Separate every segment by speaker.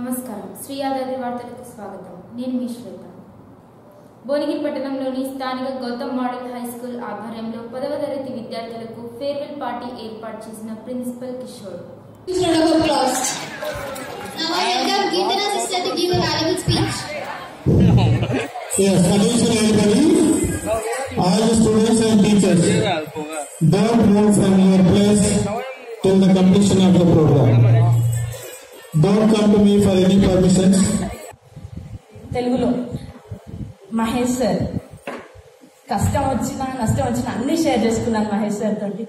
Speaker 1: నమస్కారం శ్రీ యాదాద్రి వార్తలకు స్వాగతం నేను మీ శ్వేత భువనగిరి పట్టణంలోని స్థానిక గౌతమ్ మోడల్ హై స్కూల్ ఆధ్వర్యంలో పదవ తరగతి విద్యార్థులకు ఫేర్వెల్ పార్టీ ఏర్పాటు చేసిన principal Kishore
Speaker 2: Please round of applause. Now I welcome Geetana sister to give a valuable speech.
Speaker 3: Yes, attention everybody. All the students and teachers, don't move from your place till the completion of the program. Don't come to me for any permissions.
Speaker 4: తెలుగులో Mahesh sir కష్టం వచ్చినా నష్టం వచ్చినా అన్ని share చేసుకున్నాను Mahesh sir తోటి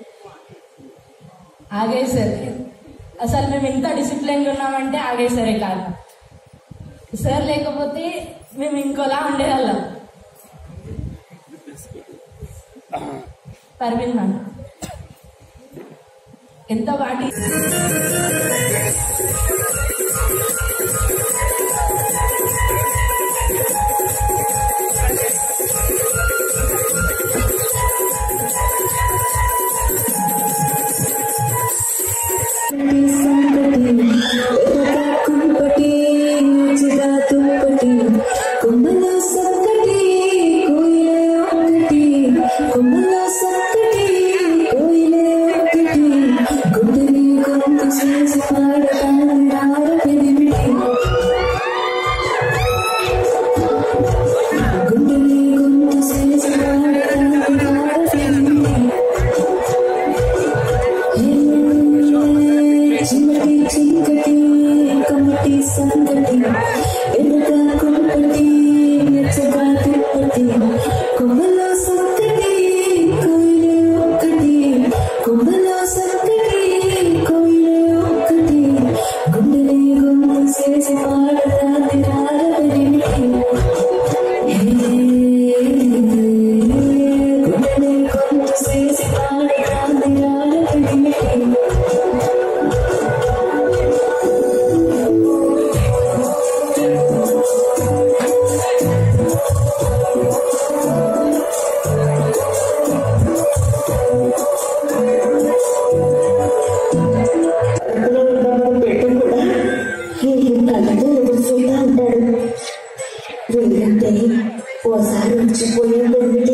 Speaker 4: ఆగే sir అసలు మేము ఎంత డిసిప్లిన్ ఉన్నామంటే ఆగే సరే కారణం సార్ లేకపోతే మేము ఇంకోలా ఉండేవాళ్ళం పర్వీన్ మ్యామ్ ఎంత వాటి
Speaker 5: కుంపటి చిగా తుంపటి కొమ్మలో సక్కటి కోయిలే ఒకటి కొమ్మలో సక్కటి కోయిలే ఒకటి గుండెని గొంతు చేసి పాడతాను రార పెరిమిటి గుండెని గొంతు చేసి పాడతాను రార పెరిమిటి చిమ్మటి చీకటి కమ్మటి సంగటి ఎర్రగా కుంపటి మెచ్చగా తిప్పటి కొమ్మలో సక్కటి కోయిలే ఒక్కటి కొమ్మలో సక్కటి కోయిలే ఒక్కటి గుండెని గొంతు చేసి పాడతాది రారబడిమిటి గుండెని గొంతు చేసి పాడతాది రారబడిమిటి ఓసారి వచ్చిపోయిందండి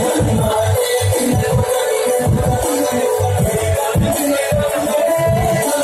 Speaker 3: Thank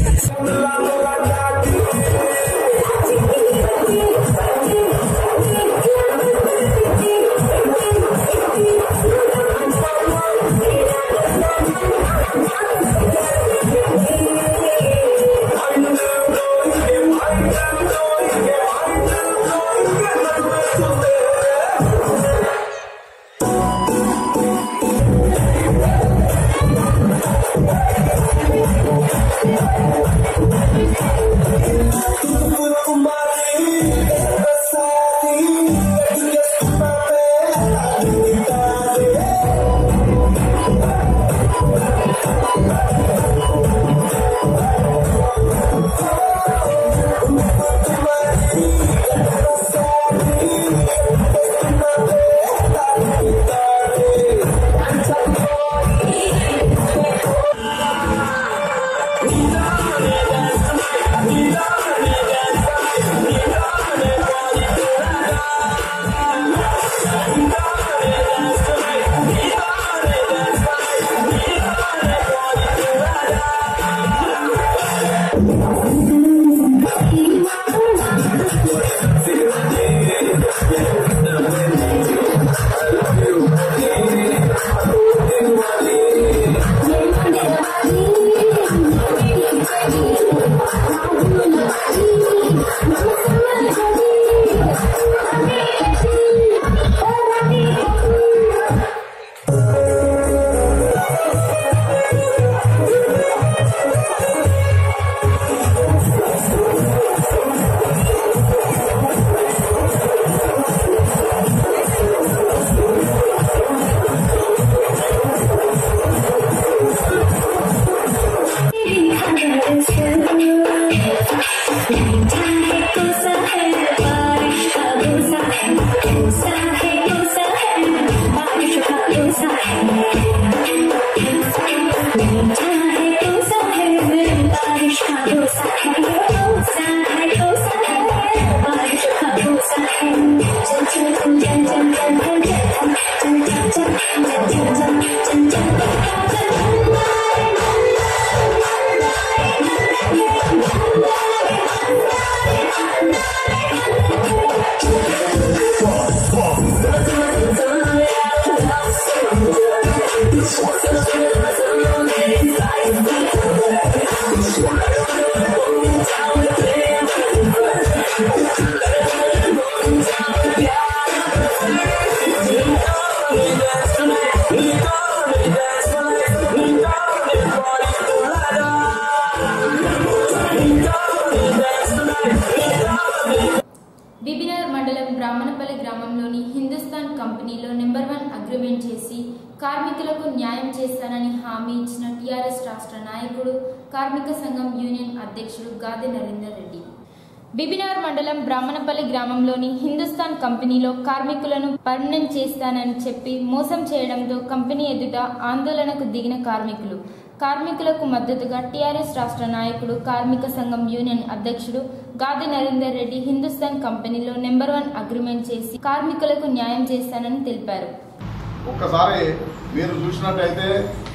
Speaker 1: బిబినగర్ మండలం బ్రాహ్మణపల్లి గ్రామంలోని హిందుస్థాన్ కంపెనీలో నెంబర్ వన్ అగ్రిమెంట్ చేసి కార్మికులకు న్యాయం చేస్తానని హామీ ఇచ్చిన టీఆర్ఎస్ రాష్ట్ర నాయకుడు కార్మిక సంఘం యూనియన్ అధ్యక్షుడు గాదె నరేందర్ రెడ్డి బిబినగర్ మండలం బ్రాహ్మణపల్లి గ్రామంలోని హిందుస్థాన్ కంపెనీలో కార్మికులను పర్మనెంట్ చేస్తానని చెప్పి మోసం చేయడంతో కంపెనీ ఎదుట ఆందోళనకు దిగిన కార్మికులు కార్మికులకు మద్దతుగా టీఆర్ఎస్ రాష్ట్ర నాయకుడు కార్మిక సంఘం యూనియన్ అధ్యక్షుడు గాది నరేందర్ రెడ్డి హిందుస్థాన్ కంపెనీలో నెంబర్ వన్ అగ్రిమెంట్ చేసి కార్మికులకు న్యాయం చేస్తానని తెలిపారు
Speaker 6: ఒక్కసారి మీరు చూసినట్టయితే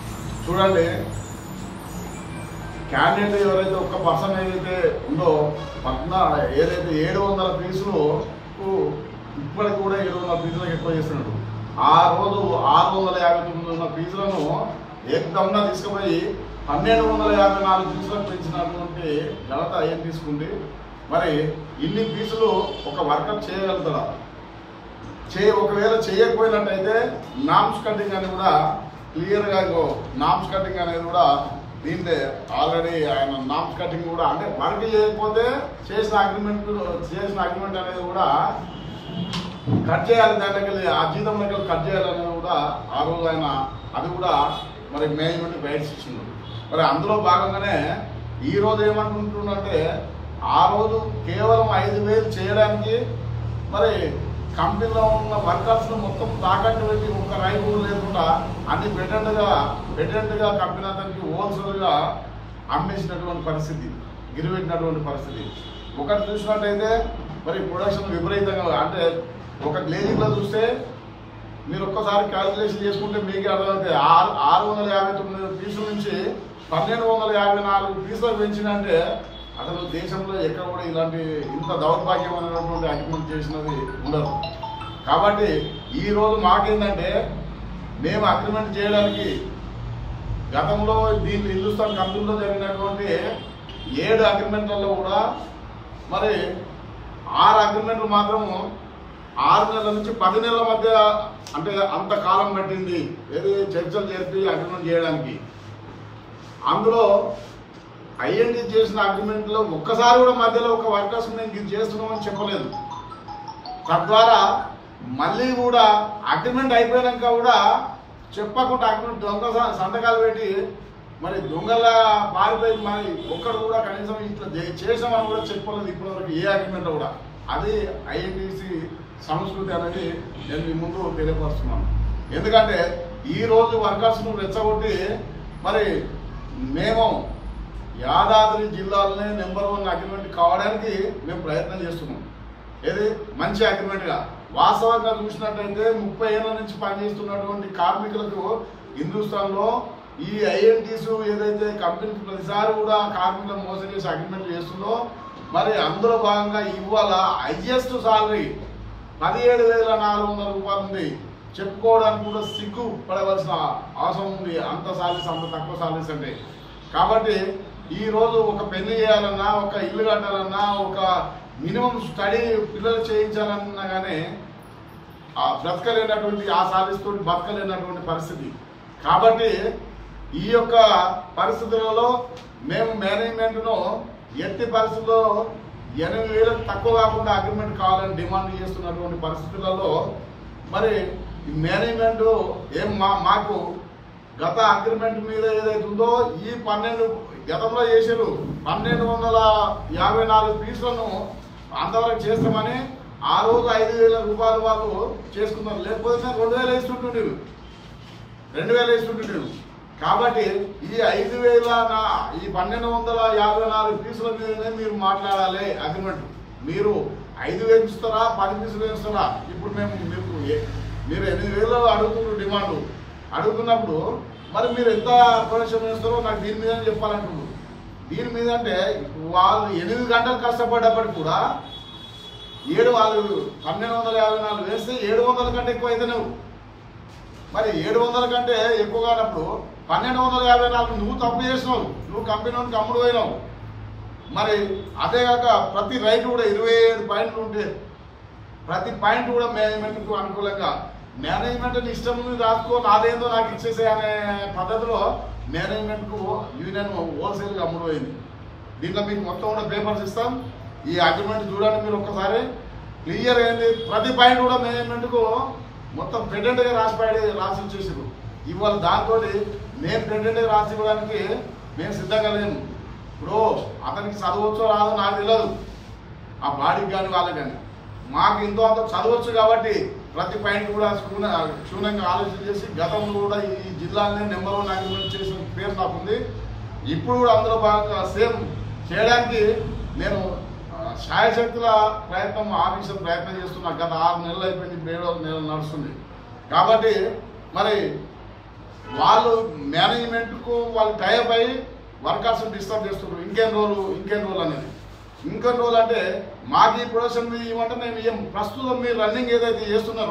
Speaker 6: చూడండి క్యాండిడేట్ ఎవరైతే ఒక్క పర్సన్ ఏదైతే ఉందో పద్నా ఏదైతే ఏడు వందల ఫీజులు ఇప్పటికి కూడా ఏడు వందల ఫీజులకు ఎక్కువ చేస్తున్నాడు ఆ రోజు ఆరు వందల యాభై తొమ్మిది ఉన్న ఫీజులను ఏకదంగా తీసుకుపోయి పన్నెండు వందల యాభై నాలుగు ఫీజులకు పెంచినటువంటి ఘనత ఏం తీసుకుంది మరి ఇన్ని ఫీజులు ఒక వర్కర్ చేయగలుగుతాడా చే ఒకవేళ చేయకపోయినట్టయితే నామ్స్ కటింగ్ అని కూడా క్లియర్గా ఇంకో నామ్స్ కటింగ్ అనేది కూడా దీంట్లో ఆల్రెడీ ఆయన నామ్స్ కటింగ్ కూడా అంటే వర్క్ చేయకపోతే చేసిన అగ్రిమెంట్ చేసిన అగ్రిమెంట్ అనేది కూడా కట్ చేయాలి దాంట్లోకి ఆ జీతంలోకి కట్ చేయాలనేది కూడా ఆ రోజు ఆయన అది కూడా మరి మేనేజ్మెంట్ గైడ్స్ ఇచ్చిండు మరి అందులో భాగంగానే ఈ రోజు ఏమనుకుంటుందంటే ఆ రోజు కేవలం ఐదు వేలు చేయడానికి మరి కంపెనీలో ఉన్న వర్కర్స్ మొత్తం తాకట్టు పెట్టి ఒక రైతు లేకుండా అన్ని బెటెంట్గా బెటెంట్గా కంపెనీ అతనికి హోల్సేల్గా అమ్మేసినటువంటి పరిస్థితి గిరిపెట్టినటువంటి పరిస్థితి ఒకటి చూసినట్టయితే మరి ప్రొడక్షన్ విపరీతంగా అంటే ఒక గ్లేజింగ్లో చూస్తే మీరు ఒక్కసారి క్యాలిక్యులేషన్ చేసుకుంటే మీకే అర్థమవుతాయి ఆరు ఆరు వందల యాభై తొమ్మిది పీసుల నుంచి పన్నెండు వందల యాభై నాలుగు ఫీజులు పెంచినంటే అసలు దేశంలో ఎక్కడ కూడా ఇలాంటి ఇంత దౌర్భాగ్యమైనటువంటి అగ్రిమెంట్ చేసినది ఉండదు కాబట్టి ఈ రోజు మాకేంటంటే మేము అగ్రిమెంట్ చేయడానికి గతంలో దీని హిందుస్థాన్ కంపెనీలో జరిగినటువంటి ఏడు అగ్రిమెంట్లలో కూడా మరి ఆరు అగ్రిమెంట్లు మాత్రము ఆరు నెలల నుంచి పది నెలల మధ్య అంటే అంత కాలం పట్టింది ఏది చర్చలు జరిపి అగ్రిమెంట్ చేయడానికి అందులో ఐఎన్టీ చేసిన అగ్రిమెంట్లో ఒక్కసారి కూడా మధ్యలో ఒక వర్కర్స్ మేము ఇది చేస్తున్నామని చెప్పలేదు తద్వారా మళ్ళీ కూడా అగ్రిమెంట్ అయిపోయాక కూడా చెప్పకుండా అగ్రిమెంట్ దొంగ స- సంతకాలు పెట్టి మరి దొంగల పారిపోయి మరి ఒక్కడు కూడా కనీసం ఇట్లా చే- చేసామని కూడా చెప్పలేదు ఇప్పటివరకు ఏ అగ్రిమెంట్ కూడా అది ఐఎన్టీసీ సంస్కృతి అనేది నేను మీ ముందు తెలియపరుస్తున్నాను ఎందుకంటే ఈ రోజు వర్కర్స్ను రెచ్చగొట్టి మరి మేము యాదాద్రి జిల్లాలోనే నెంబర్ వన్ అగ్రిమెంట్ కావడానికి మేము ప్రయత్నం చేస్తున్నాం ఏది మంచి అగ్రిమెంట్గా వాస్తవంగా చూసినట్టయితే ముప్పై ఏళ్ళ నుంచి పనిచేస్తున్నటువంటి కార్మికులకు హిందుస్థాన్లో ఈ ఐఎన్టీస్ ఏదైతే కంపెనీ ప్రతిసారి కూడా కార్మికులను మోసం చేసి అగ్రిమెంట్ చేస్తుందో మరి అందులో భాగంగా ఇవాళ హైయెస్ట్ సాలరీ పదిహేడు వేల నాలుగు వందల రూపాయలు ఉంది చెప్పుకోవడానికి కూడా సిగ్గు పడవలసిన అవసరం ఉంది అంత సాలరీస్ అంత తక్కువ సాలరీస్ అంటే కాబట్టి ఈ రోజు ఒక పెళ్లి చేయాలన్నా ఒక ఇల్లు కట్టాలన్నా ఒక మినిమం స్టడీ పిల్లలు చేయించాలన్నా కానీ ఆ బ్రతకలేనటువంటి ఆ సాధిస్తూ బతకలేనటువంటి పరిస్థితి కాబట్టి ఈ యొక్క పరిస్థితులలో మేము మేనేజ్మెంట్ను ఎట్టి పరిస్థితుల్లో ఎనిమిది వేలకు తక్కువ కాకుండా అగ్రిమెంట్ కావాలని డిమాండ్ చేస్తున్నటువంటి పరిస్థితులలో మరి ఈ మేనేజ్మెంట్ ఏం మా మాకు గత అగ్రిమెంట్ మీద ఏదైతే ఉందో ఈ పన్నెండు గతంలో చేశారు పన్నెండు వందల యాభై నాలుగు పీసులను అంతవరకు చేస్తామని ఆ రోజు ఐదు వేల రూపాయలు వాళ్ళు చేసుకున్నారు లేకపోతే నేను రెండు వేలు వేస్తుంటుండేవి రెండు వేలు వేస్తుంటుండేవి కాబట్టి ఈ ఐదు వేల నా- ఈ పన్నెండు వందల యాభై నాలుగు పీసుల మీదనే మీరు మాట్లాడాలి అగ్రిమెంట్ మీరు ఐదు వేలు ఇస్తారా పది పీసులు ఇస్తారా ఇప్పుడు మేము మీకు ఏ- మీరు ఎనిమిది వేలు అడుగుతున్నారు డిమాండ్ అడుగుతున్నప్పుడు మరి మీరు ఎంత ప్రవేశం చేస్తారో నాకు దీని మీద చెప్పాలంటున్నారు దీని మీద అంటే వాళ్ళు ఎనిమిది గంటలు కష్టపడ్డప్పటికి కూడా ఏడు వాళ్ళు పన్నెండు వందల యాభై నాలుగు వేస్తే ఏడు వందల కంటే ఎక్కువ అయితే నువ్వు మరి ఏడు వందల కంటే ఎక్కువ కానప్పుడు పన్నెండు వందల యాభై నాలుగు నువ్వు తప్పు చేసినావు నువ్వు కంపెనీ కమ్ముడు పోయినావు మరి అదే కాక ప్రతి రైతు కూడా ఇరవై ఏడు పాయింట్లు ఉంటే ప్రతి పాయింట్ కూడా మేనేజ్మెంట్కు అనుకూలంగా మేనేజ్మెంట్ ఇష్టం ఉంది రాసుకో నాదేందో నాకు ఇచ్చేసే అనే పద్ధతిలో మేనేజ్మెంట్కు యూనియన్ హోల్సేల్గా అమ్ముడు పోయింది దీంట్లో మీకు మొత్తం కూడా పేపర్స్ ఇస్తాం ఈ అగ్రిమెంట్ చూడండి మీరు ఒక్కసారి క్లియర్ అయింది ప్రతి పాయింట్ కూడా మేనేజ్మెంట్కు మొత్తం ప్రెగ్నెంట్గా రాసి పాడి రాసి ఇచ్చేసారు ఇవాళ దాంతో మేము ప్రెగ్నెంట్గా రాసి ఇవ్వడానికి మేము సిద్ధంగా లేము ఇప్పుడు అతనికి చదవచ్చో రాదో నాకు తెలియదు ఆ బాడీకి కానీ వాళ్ళకి కానీ మాకు ఎంతో అంత చదవచ్చు కాబట్టి ప్రతి పాయింట్ కూడా క్షుణ్ణ క్షుణ్ణంగా ఆలోచన చేసి గతంలో కూడా ఈ జిల్లానే నెంబర్ వన్ అగ్రిమెంట్ చేసిన పేరు నాకు ఉంది ఇప్పుడు కూడా అందులో భాగంగా సేమ్ చేయడానికి నేను ఆ, శాయశక్తుల ప్రయత్నం ఆఫీసర్ ప్రయత్నం చేస్తున్నా గత ఆరు నెలలు అయిపోయింది ఇప్పుడు ఏడో నెల నడుస్తుంది కాబట్టి మరి వాళ్ళు మేనేజ్మెంట్కు వాళ్ళు టైప్ అయ్యి వర్కర్స్ డిస్టర్బ్ చేస్తున్నారు ఇంకేం రోజులు ఇంకేం రోజులు అనేది ఇంకొన్ని రోజులు అంటే మాకు ఈ ప్రొడక్షన్ మీద ఇవ్వమంటే మేము ఇయ్యం ప్రస్తుతం మీరు రన్నింగ్ ఏదైతే చేస్తున్నారో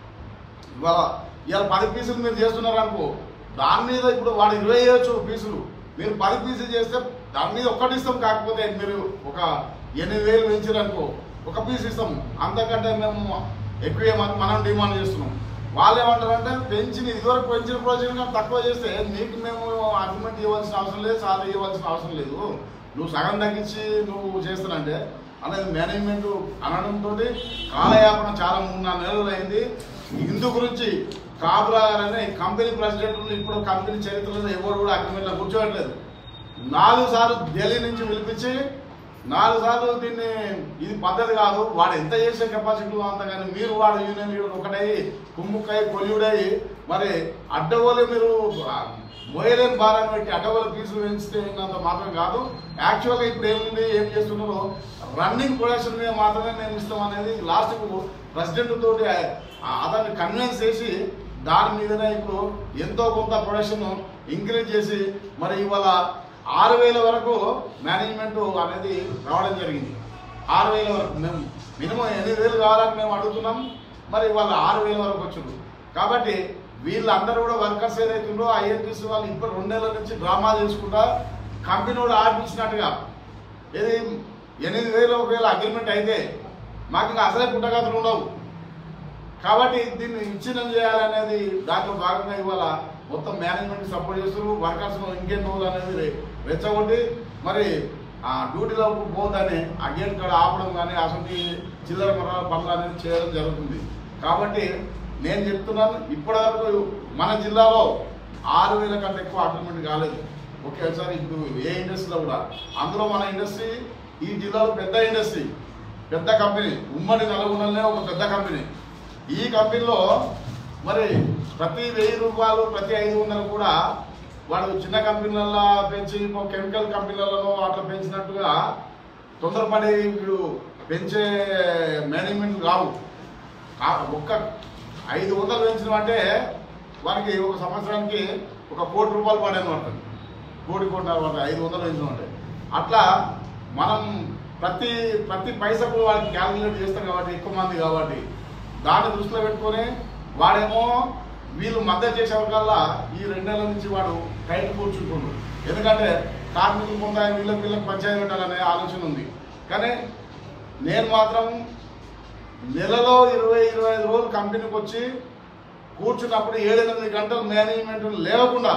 Speaker 6: ఇవాళ ఇవాళ పది పీసులు మీరు చేస్తున్నారు అనుకో దాని మీద ఇప్పుడు వాడు ఇరవై వేయచ్చు పీసులు మీరు పది పీసులు చేస్తే దాని మీద ఒక్కటి ఇస్తాం కాకపోతే మీరు ఒక ఎనిమిది వేలు పెంచారు అనుకో ఒక పీస్ ఇస్తాం అంతకంటే మేము ఎక్కువ ఏమని మనం డిమాండ్ చేస్తున్నాం వాళ్ళు ఏమంటారంటే పెంచిన ఇదివరకు పెంచిన ప్రాజెక్ట్ కన్నా తక్కువ చేస్తే నీకు మేము అగ్రిమెంట్ ఇవ్వాల్సిన అవసరం లేదు సాలరీ ఇవ్వాల్సిన అవసరం లేదు నువ్వు సగం తగ్గించి నువ్వు చేస్తానంటే అనేది మేనేజ్మెంట్ అనడంతో కాలయాపన చాలా మూడు నాలుగు నెలలు అయింది ఇందు గురించి కాబరా అనే కంపెనీ ప్రెసిడెంట్లు ఇప్పుడు కంపెనీ చరిత్రలో ఎవరు కూడా అగ్రిమెంట్లో కూర్చోవట్లేదు నాలుగు సార్లు ఢిల్లీ నుంచి పిలిపించి నాలుగు సార్లు దీన్ని ఇది పద్ధతి కాదు వాడు ఎంత చేసే కెపాసిటీ అంత కానీ మీరు వాడు యూనియన్ లీడర్ ఒకటై కుమ్ముక్కై కొలియుడై మరి అడ్డగోలు మీరు ఆ, మోయలేని భారాన్ని పెట్టి అడ్డగోలు ఫీజులు పెంచితే అంత మాత్రం కాదు యాక్చువల్గా ఇప్పుడు ఏముంది ఏం చేస్తున్నారో రన్నింగ్ ప్రొడక్షన్ మీద మాత్రమే మేము ఇస్తాం అనేది లాస్ట్కు ప్రెసిడెంట్ తోటి ఆ- అతన్ని కన్విన్స్ చేసి దాని మీదనే ఇప్పుడు ఎంతో కొంత ప్రొడక్షన్ ఇంక్రీజ్ చేసి మరి ఇవాళ ఆరు వేల వరకు మేనేజ్మెంట్ అనేది రావడం జరిగింది ఆరు వేల వరకు మేము మినిమం ఎనిమిది వేలు కావాలని మేము అడుగుతున్నాం మరి వాళ్ళ ఆరు వేల వరకు వచ్చారు కాబట్టి వీళ్ళందరూ కూడా వర్కర్స్ ఏదైతుందో ఐఎన్టీసీ వాళ్ళు ఇప్పుడు రెండు నెలల నుంచి డ్రామా చేసుకుంటా కంపెనీ కూడా ఆడిపించినట్టుగా ఏది ఎనిమిది వేలు ఒకవేళ అగ్రిమెంట్ అయితే మాకు ఇంకా అసలే పుట్టగతులు ఉండవు కాబట్టి దీన్ని విచ్ఛిన్నం చేయాలనేది దాంట్లో భాగంగా ఇవాళ మొత్తం మేనేజ్మెంట్ సపోర్ట్ చేస్తారు వర్కర్స్ ఇంకెన్ని రోజులు అనేది రెచ్చగొట్టి మరి ఆ డ్యూటీలో పోదని ఆ గేట్ కాడ ఆపడం కానీ అసలు చిల్లర మర పనులు అనేది చేయడం జరుగుతుంది కాబట్టి నేను చెప్తున్నాను ఇప్పటివరకు మన జిల్లాలో ఆరు వేల కంటే ఎక్కువ అగ్రిమెంట్ కాలేదు ఒకేసారి ఇప్పుడు ఏ ఇండస్ట్రీలో కూడా అందులో మన ఇండస్ట్రీ ఈ జిల్లాలో పెద్ద ఇండస్ట్రీ పెద్ద కంపెనీ ఉమ్మడి నల్గొండలనే ఒక పెద్ద కంపెనీ ఈ కంపెనీలో మరి ప్రతి వెయ్యి రూపాయలు ప్రతి ఐదు వందలు కూడా వాడు చిన్న కంపెనీలలో పెంచి ఇప్పుడు కెమికల్ కంపెనీలలో అట్లా పెంచినట్టుగా తొందరపడి వీడు పెంచే మేనేజ్మెంట్ రావు కా- ఒక్క ఐదు వందలు పెంచడం అంటే వారికి ఒక సంవత్సరానికి ఒక కోటి రూపాయలు పడేది పడుతుంది కోటి కోటి పడుతుంది ఐదు వందలు పెంచడం అంటే అట్లా మనం ప్రతి ప్రతి పైసకు వాళ్ళకి క్యాలిక్యులేట్ చేస్తాం కాబట్టి ఎక్కువ మంది కాబట్టి దాన్ని దృష్టిలో పెట్టుకొని వాడేమో వీళ్ళు మద్దతు చేసే కల్లా ఈ రెండేళ్ల నుంచి వాడు టైట్ కూర్చుంటుండు ఎందుకంటే కార్మికులు పొందాలి వీళ్ళకి వీళ్ళకి పంచాయతీ పెట్టాలనే ఆలోచన ఉంది కానీ నేను మాత్రం నెలలో ఇరవై ఇరవై ఐదు రోజులు కంపెనీకి వచ్చి కూర్చున్నప్పుడు ఏడెనిమిది గంటలు మేనేజ్మెంట్ లేవకుండా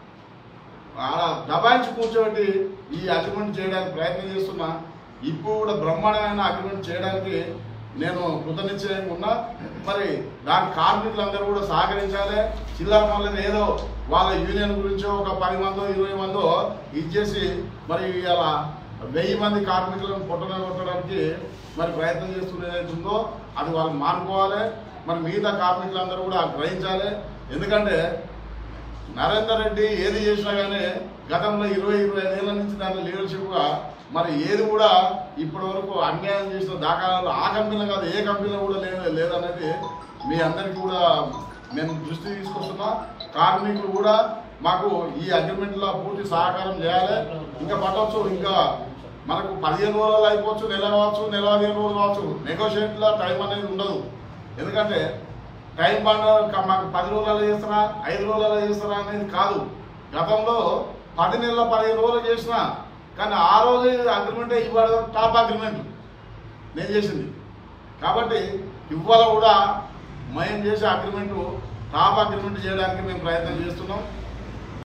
Speaker 6: ఆడ దబాయించి కూర్చోబెట్టి ఈ అగ్రిమెంట్ చేయడానికి ప్రయత్నం చేస్తున్నా ఇప్పుడు కూడా బ్రహ్మాండమైన అగ్రిమెంట్ చేయడానికి నేను కృతనిశ్చయంగా ఉన్నా మరి దాని కార్మికులందరూ కూడా సహకరించాలి చిల్లర మళ్ళీ ఏదో వాళ్ళ యూనియన్ గురించో ఒక పది మందో ఇరవై మందో ఇచ్చేసి మరి ఇలా వెయ్యి మంది కార్మికులను పొట్టన కొట్టడానికి మరి ప్రయత్నం చేస్తున్న ఏదైతే ఉందో అది వాళ్ళు మానుకోవాలి మరి మిగతా కార్మికులందరూ కూడా గ్రహించాలి ఎందుకంటే నరేందర్ రెడ్డి ఏది చేసినా కానీ గతంలో ఇరవై ఇరవై ఐదేళ్ల నుంచి దాని లీడర్షిప్గా మరి ఏది కూడా ఇప్పటి వరకు అన్యాయం చేసిన దాఖలాలు ఆ కంపెనీలో కాదు ఏ కంపెనీలో కూడా లేదు లేదనేది మీ అందరికీ కూడా మేము దృష్టి తీసుకొస్తున్నా కార్మికులు కూడా మాకు ఈ అగ్రిమెంట్లో పూర్తి సహకారం చేయాలి ఇంకా పట్టవచ్చు ఇంకా మనకు పదిహేను రోజులు అయిపోవచ్చు నెల కావచ్చు నెల పదిహేను రోజులు కావచ్చు నెగోషియేట్లో టైం అనేది ఉండదు ఎందుకంటే టైం బాండ్ మాకు పది రోజులలో చేస్తారా ఐదు రోజులలో చేస్తారా అనేది కాదు గతంలో పది నెలల పదిహేను రోజులు చేసిన కానీ ఆ రోజు అగ్రిమెంట్ ఇవాళ టాప్ అగ్రిమెంట్ నేను చేసింది కాబట్టి ఇవాళ కూడా మేము చేసే అగ్రిమెంట్ టాప్ అగ్రిమెంట్ చేయడానికి మేము ప్రయత్నం చేస్తున్నాం